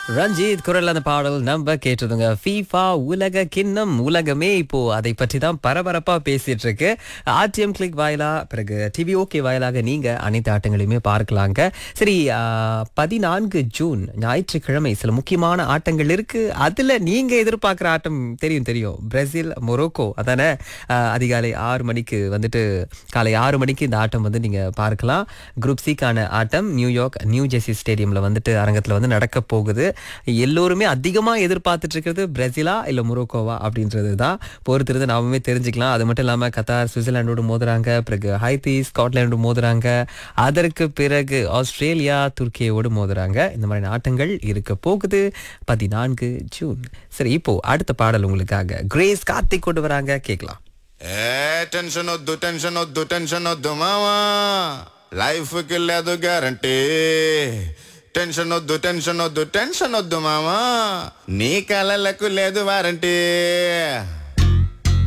ரஞ்சித் குரல் அந்த பாடல் நம்ம கேட்டதுங்க ஃபீஃபா உலக கிண்ணம் உலகமே இப்போ அதை பற்றி தான் பரபரப்பா பேசிட்டு இருக்கு ஆர்டிஎம் கிளிக் வாயிலா பிறகு டிவி ஓகே வாயிலாக நீங்க அனைத்து ஆட்டங்களையுமே பார்க்கலாங்க சரி ஆ, பதினான்கு ஜூன் ஞாயிற்றுக்கிழமை சில முக்கியமான ஆட்டங்கள் இருக்கு அதுல நீங்க எதிர்பார்க்குற ஆட்டம் தெரியும் தெரியும் பிரேசில் மொரோக்கோ அதானே ஆ, அதிகாலை ஆறு மணிக்கு வந்துட்டு காலை ஆறு மணிக்கு இந்த ஆட்டம் வந்து நீங்க பார்க்கலாம் குரூப் சிக்கான ஆட்டம் நியூயார்க் நியூ ஜெர்சி ஸ்டேடியம்ல வந்துட்டு அரங்கத்துல வந்து நடக்க போகுது எல்லோருமே அதிகமா எதிர்பார்த்துட்டு இருக்கிறது பிரேசிலா இல்ல மொரோக்கோவா அப்படின்றது தான் பொறுத்திருந்து நாமே தெரிஞ்சுக்கலாம் அது மட்டும் இல்லாம கத்தார் சுவிட்சர்லாண்டோடு மோதுறாங்க பிறகு ஹைத்தி ஸ்காட்லாண்டோடு மோதுறாங்க அதற்கு பிறகு ஆஸ்திரேலியா துர்க்கியோடு மோதுறாங்க இந்த மாதிரி ஆட்டங்கள் இருக்க போகுது பதினான்கு ஜூன் சரி இப்போ அடுத்த பாடல் உங்களுக்காக கிரேஸ் கார்த்திக் கொண்டு வராங்க கேட்கலாம் ఏ టెన్షన్ వద్దు టెన్షన్ వద్దు టెన్షన్ వద్దు మావా లైఫ్ కి లేదు గ్యారంటీ టెన్షన్ వద్దు టెన్షన్ వద్దు టెన్షన్ వద్దు మావా నీ కలలకు లేదు వారంటీ